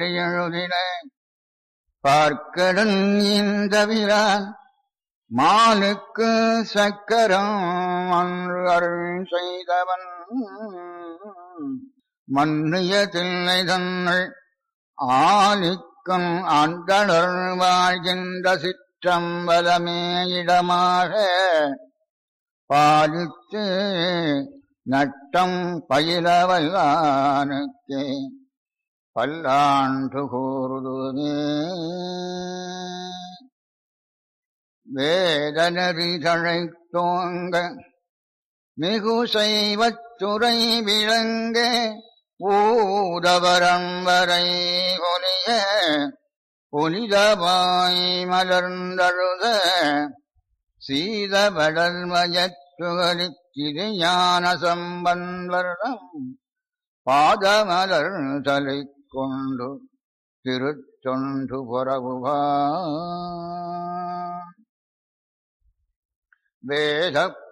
எழுதின பார்க்கடன் இந்தவிரான் மாலுக்கு சக்கரம் அன்று அருள் செய்தவன் மன்னிய தில்லை தன்னை ஆலிக்கும் அந்தணர் வாழ்கின்ற சிற்றம்பலமே இடமாக பாலித்து நட்டம் பயிலவல்லானுக்கே பல்லாண்டு கூறுதுமே வேதனறி தழைத்தோங்க மிகு செய்வத்துறை விளங்க ஊதவரம் வரை ஒலிய புனிதமாய் மலர்ந்தழுத சீதபடல் மயத்துகலித்திரு ஞான சம்பன்வரம் பாதமலர் தலை கொண்டு திருத்தொண்டு புறவுவா வேத